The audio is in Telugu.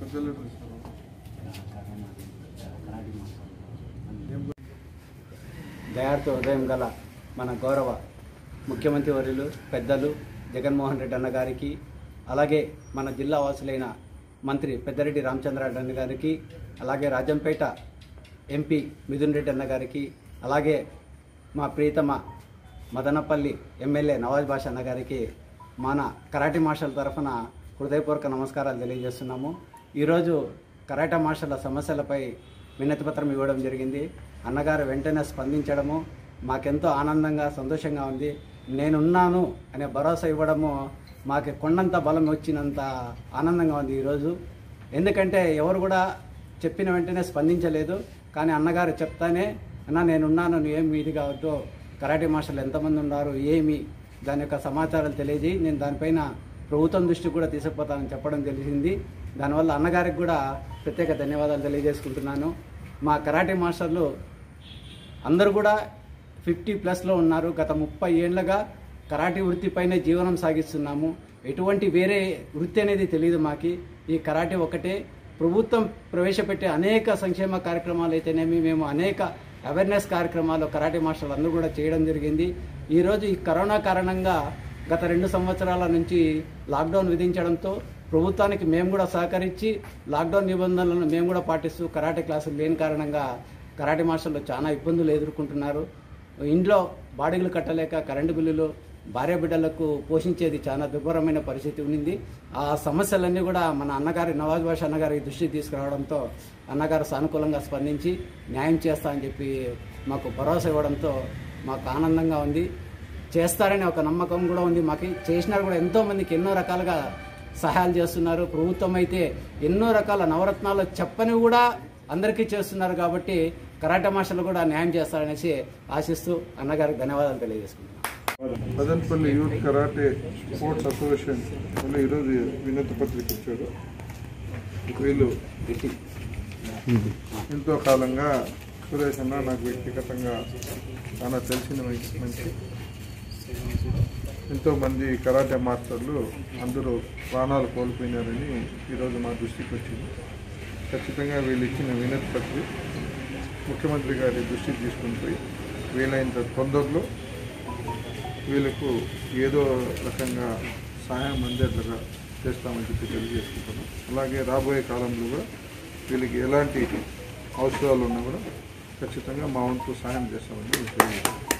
పెద్దలు చూస్తారు దయార్థ హృదయం గల మన గౌరవ ముఖ్యమంత్రి వర్యులు పెద్దలు జగన్మోహన్ రెడ్డి అన్న గారికి అలాగే మన జిల్లా వాసులైన మంత్రి పెద్దిరెడ్డి రామచంద్రారెడ్డి అన్న గారికి అలాగే రాజంపేట ఎంపీ మిథున్ రెడ్డి అన్న గారికి అలాగే మా ప్రీతమ మదనపల్లి ఎమ్మెల్యే నవాజ్ బాషా అన్న గారికి మన కరాటే మార్షల్ తరఫున హృదయపూర్వక నమస్కారాలు తెలియజేస్తున్నాము ఈరోజు కరాటే మార్షల్ల సమస్యలపై వినతిపత్రం ఇవ్వడం జరిగింది అన్నగారు వెంటనే స్పందించడము మాకెంతో ఆనందంగా సంతోషంగా ఉంది నేనున్నాను అనే భరోసా ఇవ్వడము మాకు కొండంత బలం వచ్చినంత ఆనందంగా ఉంది ఈరోజు ఎందుకంటే ఎవరు కూడా చెప్పిన వెంటనే స్పందించలేదు కానీ అన్నగారు చెప్తానే అన్న నేనున్నాను నువ్వేం మీది కావద్దు కరాటే మాస్టర్లు ఎంతమంది ఉన్నారు ఏమి దాని యొక్క సమాచారాలు తెలియజేయి నేను దానిపైన ప్రభుత్వం దృష్టికి కూడా తీసుకుపోతానని చెప్పడం తెలిసింది దానివల్ల అన్నగారికి కూడా ప్రత్యేక ధన్యవాదాలు తెలియజేసుకుంటున్నాను మా కరాటే మాస్టర్లు అందరూ కూడా ఫిఫ్టీ ప్లస్లో ఉన్నారు గత ముప్పై ఏళ్ళగా కరాటే వృత్తిపైనే జీవనం సాగిస్తున్నాము ఎటువంటి వేరే వృత్తి అనేది తెలియదు మాకి ఈ కరాటే ఒకటే ప్రభుత్వం ప్రవేశపెట్టే అనేక సంక్షేమ కార్యక్రమాలు అయితేనేమి మేము అనేక అవేర్నెస్ కార్యక్రమాలు కరాటే మాస్టర్లు అందరూ కూడా చేయడం జరిగింది ఈరోజు ఈ కరోనా కారణంగా గత రెండు సంవత్సరాల నుంచి లాక్డౌన్ విధించడంతో ప్రభుత్వానికి మేము కూడా సహకరించి లాక్డౌన్ నిబంధనలను మేము కూడా పాటిస్తూ కరాటే క్లాసులు లేని కారణంగా కరాటే మాస్టర్లు చాలా ఇబ్బందులు ఎదుర్కొంటున్నారు ఇంట్లో బాడీలు కట్టలేక కరెంటు బిల్లులు భార్య బిడ్డలకు పోషించేది చాలా దుర్భరమైన పరిస్థితి ఉండింది ఆ సమస్యలన్నీ కూడా మన అన్నగారి నవాజ్ బాషా అన్నగారి దృష్టికి తీసుకురావడంతో అన్నగారు సానుకూలంగా స్పందించి న్యాయం చేస్తా అని చెప్పి మాకు భరోసా ఇవ్వడంతో మాకు ఆనందంగా ఉంది చేస్తారనే ఒక నమ్మకం కూడా ఉంది మాకు చేసినారు కూడా ఎంతో మందికి ఎన్నో రకాలుగా సహాయాలు చేస్తున్నారు ప్రభుత్వం అయితే ఎన్నో రకాల నవరత్నాలు చెప్పని కూడా అందరికీ చేస్తున్నారు కాబట్టి కరాటే మాస్టర్లు కూడా న్యాయం చేస్తారనేసి ఆశిస్తూ అన్నగారికి ధన్యవాదాలు తెలియజేసుకుంటున్నాను Madanapalli youth karate sports association వాళ్ళు ఈరోజు వినతి పత్రిక ఇచ్చారు వీళ్ళు ఎంతో కాలంగా సురేష్ అన్న నాకు వ్యక్తిగతంగా చాలా తెలిసిన మనిషి మనిషి ఎంతో మంది కరాటే మాస్టర్లు అందరూ ప్రాణాలు కోల్పోయినారని ఈరోజు మా దృష్టికి వచ్చింది ఖచ్చితంగా వీళ్ళు ఇచ్చిన వినతి పత్రిక ముఖ్యమంత్రి గారి దృష్టికి తీసుకుని పోయి వీలైనంత తొందరలో వీళ్ళకు ఏదో రకంగా సహాయం అందేట్లుగా చేస్తామని చెప్పి తెలియజేసుకుంటున్నాం అలాగే రాబోయే కాలంలో కూడా వీళ్ళకి ఎలాంటి అవసరాలు ఉన్నా కూడా ఖచ్చితంగా మా వంతు సహాయం చేస్తామని తెలియజేస్తాం